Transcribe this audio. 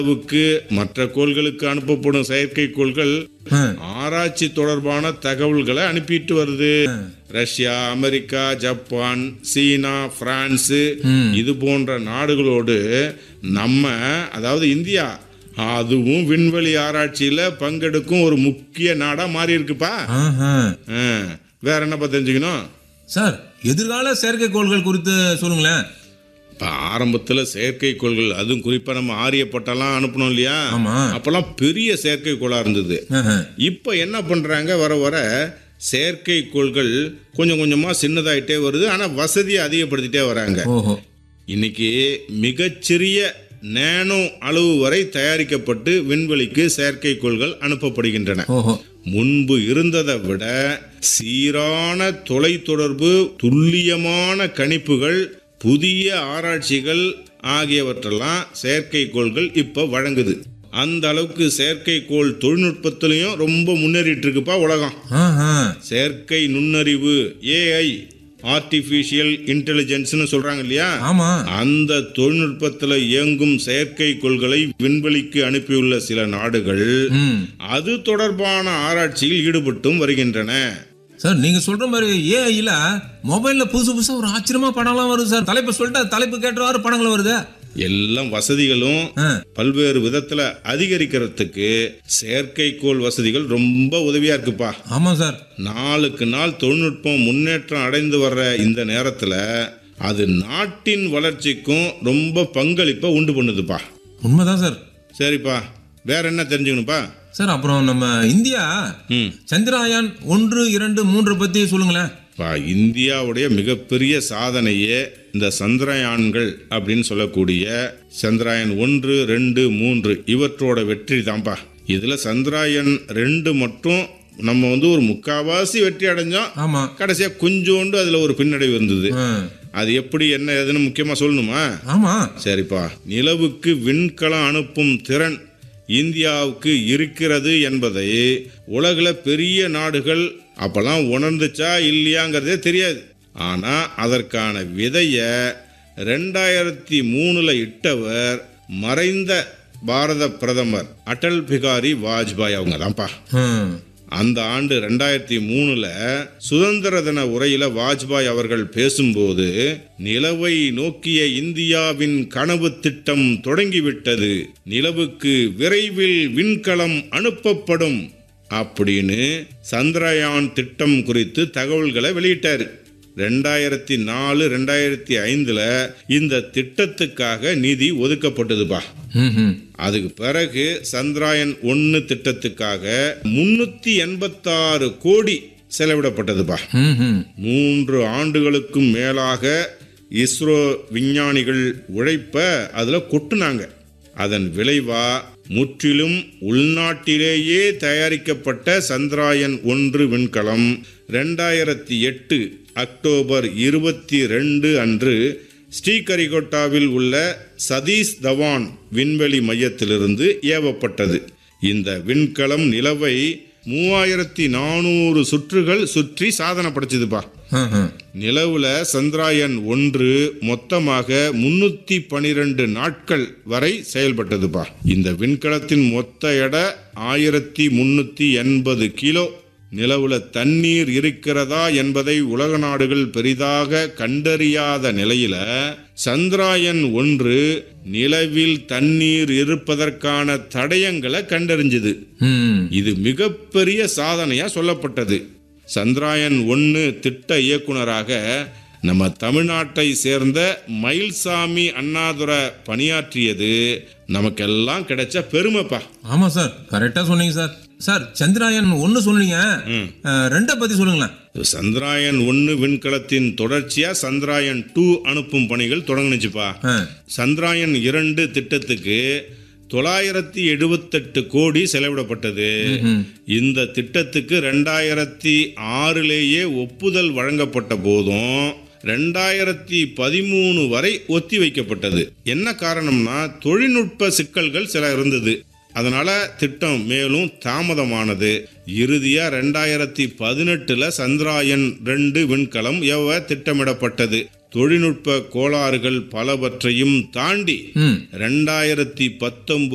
வுக்கு மற்ற கோள்களுக்கு அனுப்பப்படும் செயற்கைக்கோள்கள் ஆ, ஆராய்ச்சி தொடர்பான தகவல்களை அனுப்பிட்டு வருது Russia America Japan China France இது போன்ற நாடுகளோடு நம்ம அதாவது இந்தியா அதுவும் விண்வெளி ஆராய்ச்சியில பங்கெடுக்கும் ஒரு முக்கிய நாடா மாறி இருக்குப்பா ஆஹா. ஆ, வேற என்னப்பா தெரிஞ்சுக்கணும் சார் எதிர்கால செயற்கைக்கோள்கள் குறித்து சொல்லுங்களேன் இப்போ ஆரம்பத்தில் செயற்கைக்கோள்கள் அதுவும் குறிப்பாக நம்ம ஆரியப்பட்டெல்லாம் அனுப்பணும் இல்லையா ஆமா அப்போல்லாம் பெரிய செயற்கைக்கோளாக இருந்தது ஆஹா. இப்போ என்ன பண்ணுறாங்க வர வர செயற்கைக்கோள்கள் கொஞ்சம் கொஞ்சமாக சின்னதாயிட்டே வருது ஆனால் வசதியை அதிகப்படுத்திட்டே வராங்க ஓஹோ இன்னைக்கு மிகச்சிறிய நேனோ அளவு வரை தயாரிக்கப்பட்டு விண்வெளிக்கு செயற்கைக்கோள்கள் அனுப்பப்படுகின்றன ஓஹோ முன்பு இருந்ததை விட சீரான தொலைத்தொடர்பு துல்லியமான கணிப்புகள் புதிய ஆராய்ச்சிகள் ஆகியவற்றெல்லாம் செயற்கைக்கோள்கள் இப்போ வழங்குது அந்த அளவுக்கு செயற்கைக்கோள் தொழில்நுட்பத்திலையும் ரொம்ப முன்னேறிட்டு இருக்குப்பா உலகம் ஆஹா. செயற்கை நுண்ணறிவு ஏஐ ஆர்டிஃபிஷியல் இன்டெலிஜென்ஸ்னு சொல்றாங்க இல்லையா ஆமா அந்த தொழில்நுட்பத்தில் இயங்கும் செயற்கைக்கோள்களை விண்வெளிக்கு அனுப்பியுள்ள சில நாடுகள் ம் அது தொடர்பான ஆராய்ச்சியில் ஈடுபட்டும் வருகின்றன சார் நீங்க சொல்ற மாதிரி ஏஐல மொபைல்ல புதுசு புதுசா ஒரு ஆச்சரியமா படம்லாம் வருது சார் தலைப்பு சொல்லிட்டா தலைப்பு கேட்டவாறு படங்கள் வருது எல்லாம் வசதிகளும் ஆ, பல்வேறு விதத்துல அதிகரிக்கிறதுக்கு செயற்கைக்கோள் வசதிகள் ரொம்ப உதவியா இருக்குப்பா ஆமா சார் நாளுக்கு நாள் தொழில்நுட்பம் முன்னேற்றம் அடைந்து வர்ற இந்த நேரத்துல அது நாட்டின் வளர்ச்சிக்கும் ரொம்ப பங்களிப்பை உண்டு பண்ணுதுப்பா உண்மைதான் சார் சரிப்பா வேற என்ன தெரிஞ்சுக்கணுப்பா சார் அப்புறம் நம்ம இந்தியா ம் சந்திராயான் ஒன்று இரண்டு மூன்று பத்தி சொல்லுங்களேன் பா இந்தியாவுடைய மிகப்பெரிய சாதனையே இந்த சந்திரயான்கள் அப்படின்னு சொல்லக்கூடிய சந்திராயன் ஒன்று ரெண்டு மூன்று இவற்றோட வெற்றி தான்ப்பா இதுல சந்திராயன் ரெண்டு மட்டும் நம்ம வந்து ஒரு முக்காவாசி வெற்றி அடைஞ்சோம் ஆமா கடைசியா கொஞ்சோண்டு அதுல ஒரு பின்னடைவு இருந்தது ஆ, அது எப்படி என்ன ஏதுன்னு முக்கியமா சொல்லணுமா ஆமா சரிப்பா நிலவுக்கு விண்கலம் அனுப்பும் திறன் இந்தியாவுக்கு இருக்கிறது என்பதை உலகில் பெரிய நாடுகள் அப்பெல்லாம் உணர்ந்துச்சா இல்லையாங்கிறதே தெரியாது ஆனால் அதற்கான விதையை ரெண்டாயிரத்தி மூணில் இட்டவர் மறைந்த பாரத பிரதமர் அடல் பிகாரி வாஜ்பாய் அவங்க தான்ப்பா ஆ, அந்த ஆண்டு ரெண்டாயிரத்தி மூணுல சுதந்திர தின உரையில வாஜ்பாய் அவர்கள் பேசும்போது நிலவை நோக்கிய இந்தியாவின் கனவு திட்டம் தொடங்கிவிட்டது நிலவுக்கு விரைவில் விண்கலம் அனுப்பப்படும் அப்படின்னு சந்திரயான் திட்டம் குறித்து தகவல்களை வெளியிட்டாரு ரெண்டாயிரத்தி நாலு ரெண்டாயிரத்தி ஐந்துல இந்த திட்டத்துக்காக நிதி ஒதுக்கப்பட்டதுப்பா ம், ம். அதுக்கு பிறகு சந்திராயன் ஒன்று திட்டத்துக்காக முன்னூத்தி எண்பத்தாறு கோடி செலவிடப்பட்டதுப்பா ம், ம். மூன்று ஆண்டுகளுக்கும் மேலாக இஸ்ரோ விஞ்ஞானிகள் உழைப்ப அதில் கொட்டுனாங்க அதன் விளைவா முற்றிலும் உள்நாட்டிலேயே தயாரிக்கப்பட்ட சந்திராயன் ஒன்று விண்கலம் ரெண்டாயிரத்தி எட்டு அக்டோபர் இருபத்தி ரெண்டு அன்று ஸ்ரீகரிகோட்டாவில் உள்ள சதீஷ் தவான் விண்வெளி மையத்திலிருந்து ஏவப்பட்டது இந்த விண்கலம் நிலவை மூவாயிரத்தி நானூறு சுற்றுகள் சுற்றி சாதனை படைச்சதுப்பா ஆ, ஆ. நிலவுல சந்திராயன் ஒன்று மொத்தமாக முன்னூத்தி பனிரெண்டு நாட்கள் வரை செயல்பட்டதுப்பா இந்த விண்கலத்தின் மொத்த எடை ஆயிரத்தி முன்னூத்தி எண்பது கிலோ நிலவுல தண்ணீர் இருக்கிறதா என்பதை உலக நாடுகள் பெரிதாக கண்டறியாத நிலையில சந்திராயன் ஒன்று நிலவில் தண்ணீர் இருப்பதற்கான தடயங்களை கண்டறிஞ்சது ம். இது மிகப்பெரிய சாதனையா சொல்லப்பட்டது சந்திராயன் ஒன்று திட்ட இயக்குனராக நம்ம தமிழ்நாட்டை சேர்ந்த மயில்சாமி அண்ணாதுரை பணியாற்றியது நமக்கெல்லாம் கிடைச்ச பெருமைப்பா ஆமா சார் கரெக்டா சொன்னீங்க சார் சார் சந்திராயன் ஒன்னு சொன்னீங்க ஆ, ரெண்டை பத்தி சொல்லுங்களேன் சந்திராயன் ஒன்று விண்கலத்தின் தொடர்ச்சியா சந்திராயன் டூ அனுப்பும் பணிகள் தொடங்குனுச்சுப்பா ஆ, சந்திராயன் இரண்டு திட்டத்துக்கு தொள்ளாயிரத்தி எழுபத்தெட்டு கோடி செலவிடப்பட்டது இந்த திட்டத்துக்கு ரெண்டாயிரத்தி ஆறிலேயே ஒப்புதல் வழங்கப்பட்ட போதும் ரெண்டாயிரத்தி பதிமூணு வரை ஒத்தி வைக்கப்பட்டது என்ன காரணம்னா தொழில்நுட்ப சிக்கல்கள் சில இருந்தது அதனால திட்டம் மேலும் தாமதமானது இறுதியா ரெண்டாயிரத்தி பதினெட்டுல சந்திராயன் ரெண்டு விண்கலம் ஏவ திட்டமிடப்பட்டது தொழில்நுட்ப கோளாறுகள் பலவற்றையும் தாண்டி ம் ரெண்டாயிரத்தி பத்தொன்பது